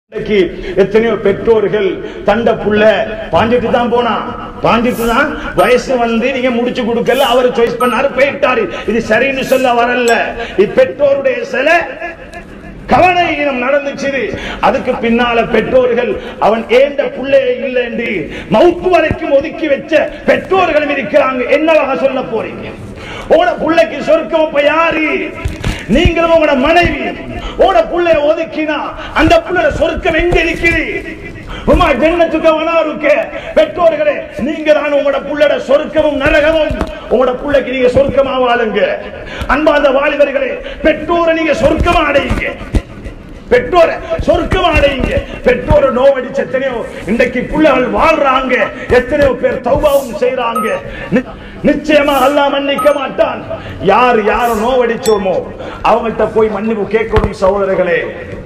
இன்னைக்கு எத்தனையோ பெற்றோர்கள் தண்ட புள்ள பாஞ்சிட்டு தான் போனா பாஞ்சிட்டு தான் வயசு வந்து நீங்க முடிச்சு கொடுக்கல அவர் சாய்ஸ் பண்ணாரு போயிட்டாரு இது சரின்னு சொல்ல வரல இது பெற்றோருடைய சில கவனையினம் நடந்துச்சு அதுக்கு பின்னால பெற்றோர்கள் அவன் ஏந்த புள்ளையே இல்லை என்று மவுத்து வரைக்கும் ஒதுக்கி வச்ச பெற்றோர்களும் இருக்கிறாங்க என்னவாக சொல்ல போறீங்க உங்களோட புள்ளைக்கு சொர்க்கம் இப்ப யாரு நீங்களும் உங்களோட மனைவி உங்களோட புள்ளைய ஒதுக்கினா அந்த புள்ளைய சொர்க்கம் எங்க இருக்குது உமா ஜன்னத்துக்கு வனாருக்கு பெற்றோர்களே நீங்க தான் உங்களோட புள்ளட சொர்க்கமும் நரகமும் உங்களோட புள்ளைக்கு நீங்க சொர்க்கமா வாழுங்க அன்பார்ந்த வாலிபர்களே பெற்றோரை நீங்க சொர்க்கமா அடையுங்க பெற்றோரை சொர்க்கம் அடையுங்க பெற்றோரை நோவடிச்சு எத்தனையோ இன்றைக்கு பிள்ளைகள் வாழ்றாங்க எத்தனையோ பேர் தௌபாவும் செய்யறாங்க நி- நிச்சயமா அல்லாஹ் மன்னிக்க மாட்டான் யார் யார நோவடிச்சோமோ அவங்கள்ட்ட போய் மன்னிப்பு கேட்கணும் சகோதரர்களே